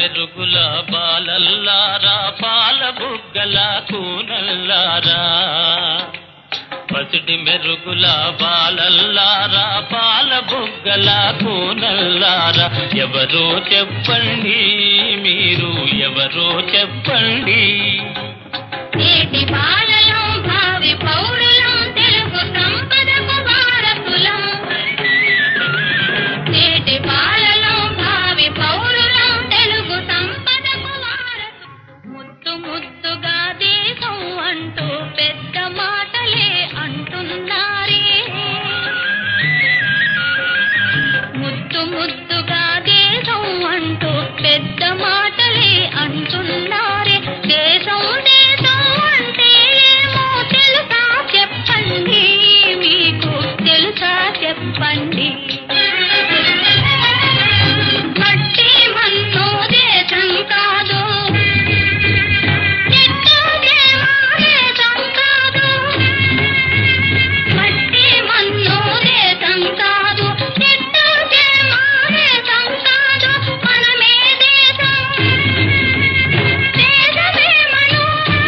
మెరుగుల బాలల్లారా పాల బుగ్గల కూనల్లారా పసిడి మెరుగుల బాలల్లారా పాల బుగ్గల కూనల్లారా ఎవరో చెప్పండి మీరు ఎవరో చెప్పండి నేటి బాలలం భావి పౌరులం తెలుగు సంపదకు వారసులం నేటి బాలలం భావి పౌరులం తెలుగు సంపదకు వారసులం ముద్దు ముద్దుగా దేశం అంటూ పెద్ద మాటలే అంటున్నారే ముద్దు ముద్దుగా దేశం అంటూ పెద్ద మాటలే అంటున్నారే దేశం దేశం అంటే ఏమో తెలుసా చెప్పండి మీకు తెలుసా చెప్పండి మట్టి మన్ను దేశం కాదు చెట్టు చేమ దేశం కాదు మట్టి మన్ను దేశం కాదు చెట్టు చేమ దేశం కాదు మనమే దేశం దేశమే మను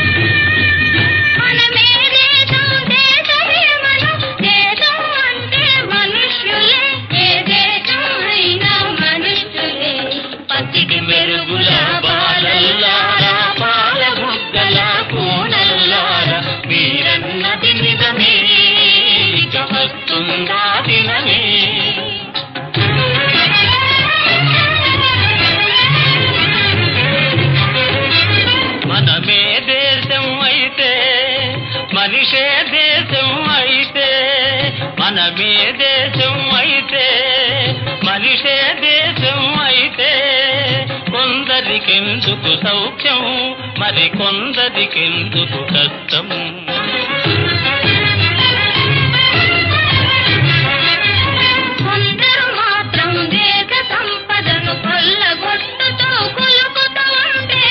మనమే దేశం దేశమే మను దేశం అంటే మనుష్యులే ఏ దేశం అయినా మనుష్యులే పసిడి మెరుగుల బాలల్లారా పాల బుగ్గల కూనల్లారా మీరన్నది నిజమే ఇక వస్తుందా దినమే మనమే దేశం అయితే మనిషే దేశం అయితే మనమే దేశం అయితే మనిషే దేశం అయితే కొందరికెందుకు సౌఖ్యం మరి కొందరికెందుకు కష్టం కొందరు మాత్రం దేశ సంపదను కొల్లగొట్టుతూ కులుకుతూ ఉంటే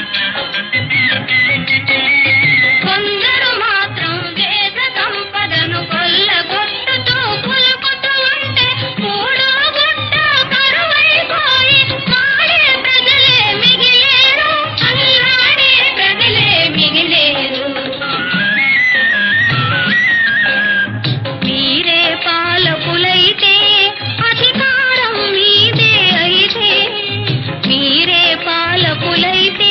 కొందరు మాత్రం దేశ సంపదను కొల్లగొట్టుతూ కులుకుతూ ఉంటే కూడు గుట్ట కరువైపోయి మాడే ప్రజలే మిగిలేరు అల్లాడే ప్రజలే మిగిలేరు మీరే పాలకులైతే అధికారం మీదే అయితే మీరే పాలకులైతే